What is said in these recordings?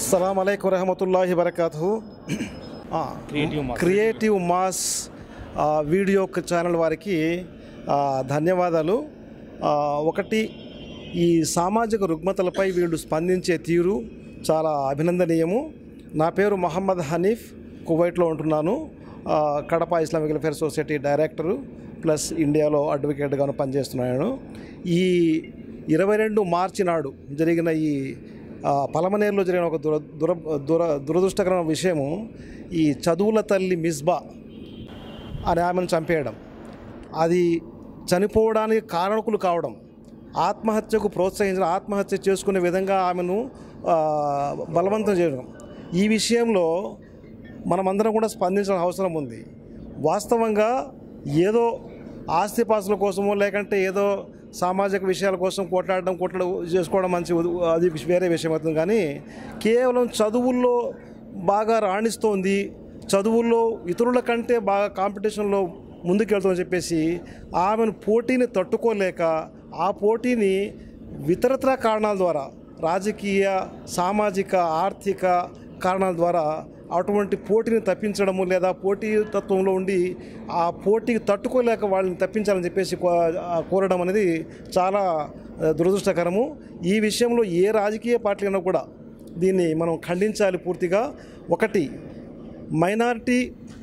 అస్సలం అయికు రహమతుల్లాహి వరకాతు క్రియేటివ్ మాస్. క్రియేటివ్ మాస్ ఆ, వీడియో ఛానల్ వారికి ఆ, ధన్యవాదాలు ఆ, ఒకటి ఈ సామాజిక రుగ్మతలపై వీళ్ళు స్పందించే తీరు చాలా అభినందనీయము నా పేరు మహమ్మద్ హనీఫ్ కువైట్లో ఉంటున్నాను ఆ, Kadapa Islamic welfare society director plus ఇండియాలో అడ్వకేట్గాను పనిచేస్తున్నాను ఈ ఇరవై రెండు మార్చి నాడు జరిగిన ఈ ఆ, పలమనేరులో జరిగిన ఒక దుర దుర దుర దురదృష్టకరమైన విషయము ఈ చదువుల తల్లి మిస్బా అనే ఆమెను చంపేయడం అది చనిపోవడానికి కారణకులు కావడం ఆత్మహత్యకు ప్రోత్సహించిన ఆత్మహత్య చేసుకునే విధంగా ఆమెను ఆ, బలవంతం చేయడం ఈ విషయంలో మనమందరం కూడా స్పందించాల్సిన అవసరం ఉంది వాస్తవంగా ఏదో ఆస్తిపాస్తుల కోసమో లేకంటే ఏదో సామాజిక విషయాల కోసం కొట్లాడడం కొట్లాడ చేసుకోవడం మంచి ఉద- అది వేరే విషయం అవుతుంది కానీ కేవలం చదువుల్లో బాగా రాణిస్తోంది చదువుల్లో ఇతరుల కంటే బాగా కాంపిటీషన్లో ముందుకెళ్తుందని చెప్పేసి ఆమెను పోటీని తట్టుకోలేక ఆ పోటీని ఇతరత్ర కారణాల ద్వారా రాజకీయ సామాజిక ఆర్థిక కారణాల ద్వారా అటువంటి పోటీని తప్పించడము లేదా పోటీ తత్వంలో ఉండి ఆ పోటీకి తట్టుకోలేక వాళ్ళని తప్పించాలని చెప్పేసి కో- ఆ కోరడం అనేది చాలా ఆ, దురదృష్టకరము ఈ విషయంలో ఏ రాజకీయ పార్టీ అయినా కూడా దీన్ని మనం ఖండించాలి పూర్తిగా ఒకటి మైనారిటీ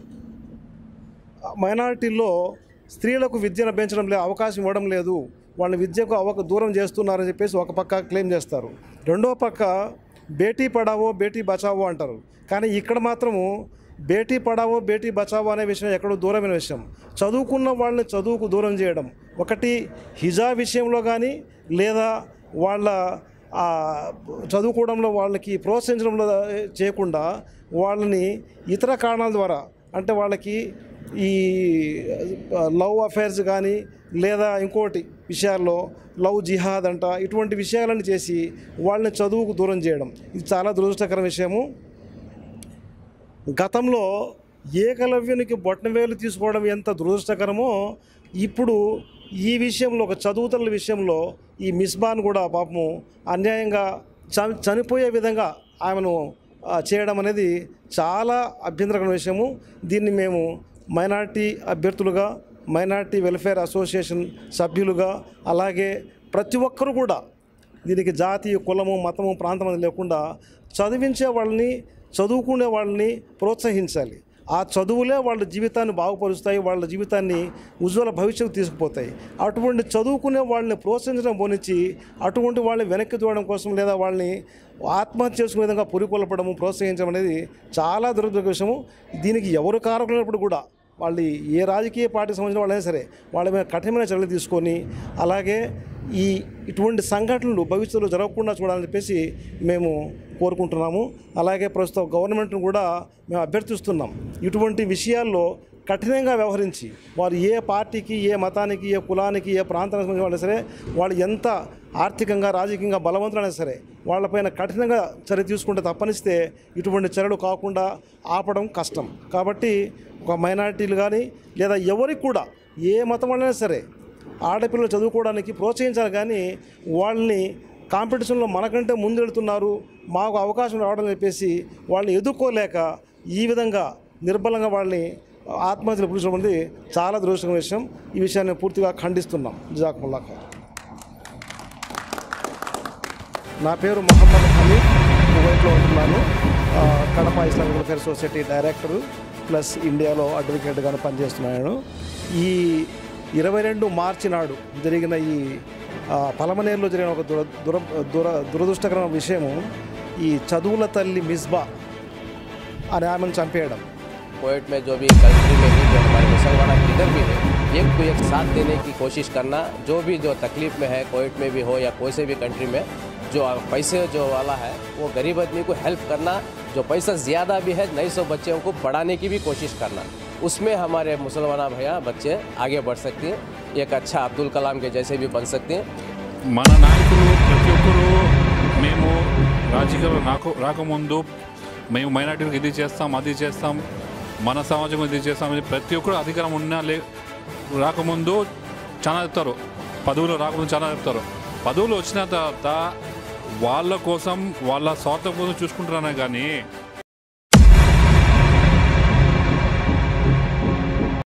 మైనారిటీల్లో స్త్రీలకు విద్యను పెంచడం లేదు అవకాశం ఇవ్వడం లేదు వాళ్ళని విద్యకు అవక దూరం చేస్తున్నారని చెప్పేసి ఒక పక్క క్లెయిమ్ చేస్తారు రెండో పక్క బేటీ పడావో బేటీ బచావో అంటారు కానీ ఇక్కడ మాత్రము బేటీ పడావో బేటీ బచావో అనే విషయం ఎక్కడో దూరమైన విషయం చదువుకున్న వాళ్ళని చదువుకు దూరం చేయడం ఒకటి హిజా విషయంలో కానీ లేదా వాళ్ళ ఆ చదువుకోవడంలో వాళ్ళకి ప్రోత్సహించడంలో చేయకుండా వాళ్ళని ఇతర కారణాల ద్వారా అంటే వాళ్ళకి ఈ లవ్ అఫైర్స్ కానీ లేదా ఇంకోటి విషయాల్లో లవ్ జిహాద్ అంట ఇటువంటి విషయాలను చేసి వాళ్ళని చదువుకు దూరం చేయడం ఇది చాలా దురదృష్టకర విషయము గతంలో ఏకలవ్యునికి బొట్టనవేలు తీసుకోవడం ఎంత దురదృష్టకరమో ఇప్పుడు ఈ విషయంలో ఒక చదువుతల విషయంలో ఈ మిస్బాన్ కూడా పాపము అన్యాయంగా చ చనిపోయే విధంగా ఆమెను ఆ, చేయడం అనేది చాలా అభ్యంతరకరమైన విషయము దీన్ని మేము మైనార్టీ అభ్యర్థులుగా మైనార్టీ వెల్ఫేర్ అసోసియేషన్ సభ్యులుగా అలాగే ప్రతి ఒక్కరు కూడా దీనికి జాతి కులము మతము ప్రాంతం అనేది లేకుండా చదివించే వాళ్ళని చదువుకునే వాళ్ళని ప్రోత్సహించాలి ఆ చదువులే వాళ్ళ జీవితాన్ని బాగుపరుస్తాయి వాళ్ళ జీవితాన్ని ఉజ్వల భవిష్యత్తు తీసుకుపోతాయి అటువంటి చదువుకునే వాళ్ళని ప్రోత్సహించడం పోనిచ్చి అటువంటి వాళ్ళని వెనక్కి దూడడం కోసం లేదా వాళ్ళని ఆత్మహత్య చేసుకునే విధంగా పురికొల్పడము ప్రోత్సహించడం అనేది చాలా దురదృష్ట విషయము దీనికి ఎవరు కారకులైనప్పుడు కూడా వాళ్ళు ఏ రాజకీయ పార్టీకి సంబంధించిన వాళ్ళైనా సరే వాళ్ళ మీద కఠినమైన చర్యలు తీసుకొని అలాగే ఈ ఇటువంటి సంఘటనలు భవిష్యత్తులో జరగకుండా చూడాలని చెప్పేసి మేము కోరుకుంటున్నాము అలాగే ప్రస్తుతం గవర్నమెంట్ను కూడా మేము అభ్యర్థిస్తున్నాం ఇటువంటి విషయాల్లో కఠినంగా వ్యవహరించి వారు ఏ పార్టీకి ఏ మతానికి ఏ కులానికి ఏ ప్రాంతానికి సంబంధించిన వాళ్ళైనా సరే వాళ్ళు ఎంత ఆర్థికంగా రాజకీయంగా బలవంతులైనా సరే వాళ్ళపైన కఠినంగా చర్య తీసుకుంటే తప్పనిస్తే ఇటువంటి చర్యలు కాకుండా ఆపడం కష్టం కాబట్టి ఒక మైనారిటీలు కానీ లేదా ఎవరికి కూడా ఏ మతం వాళ్ళైనా సరే ఆడపిల్లలు చదువుకోవడానికి ప్రోత్సహించాలి కానీ వాళ్ళని కాంపిటీషన్లో మనకంటే ముందెడుతున్నారు మాకు అవకాశం రావడం చెప్పేసి వాళ్ళని ఎదుర్కోలేక ఈ విధంగా నిర్బలంగా వాళ్ళని ఆత్మహత్యలు పులిచడం అనేది చాలా దురదృష్టకరమైన విషయం ఈ విషయాన్ని పూర్తిగా ఖండిస్తున్నాం జజాకుముల్లా ఖైర్ నా పేరు మొహమ్మద్ హమీద్ కువైట్లో ఉంటున్నాను ఆ, Kadapa Islamic welfare society director plus ఇండియాలో అడ్వకేట్గాను పనిచేస్తున్నాను ఈ ఇరవై రెండు మార్చి నాడు జరిగిన ఈ ఆ, పలమనేరులో జరిగిన ఒక దుర దుర దుర దురదృష్టకరమైన విషయము ఈ చదువుల తల్లి మిస్బా అనే ఆమెను చంపేయడం कोविड में जो भी कंट्री में भी जो हमारे मुसलमान इधर भी है एक को एक साथ देने की कोशिश करना जो भी जो तकलीफ में है कोविड में भी हो या कोई से भी कंट्री में जो पैसे जो वाला है वो गरीब आदमी को हेल्प करना जो पैसा ज़्यादा भी है नई सौ बच्चों को बढ़ाने की भी कोशिश करना उसमें हमारे मुसलमान भैया बच्चे आगे बढ़ सकते हैं एक अच्छा अब्दुल कलाम के जैसे भी बन सकते हैं మన నాయకులు ప్రతి ఒక్కరూ మేము రాజకీయాలు రాక రాకముందు మేము మైనార్టీలకు ఇది చేస్తాం అది చేస్తాం మన సమాజం ఇది చేస్తాం అని ప్రతి ఒక్కరు అధికారం ఉన్నా లే రాకముందు చాలా చెప్తారు పదవులు రాకముందు చాలా చెప్తారు పదవులు వచ్చిన తర్వాత వాళ్ళ కోసం వాళ్ళ స్వార్థం కోసం చూసుకుంటున్నానే కానీ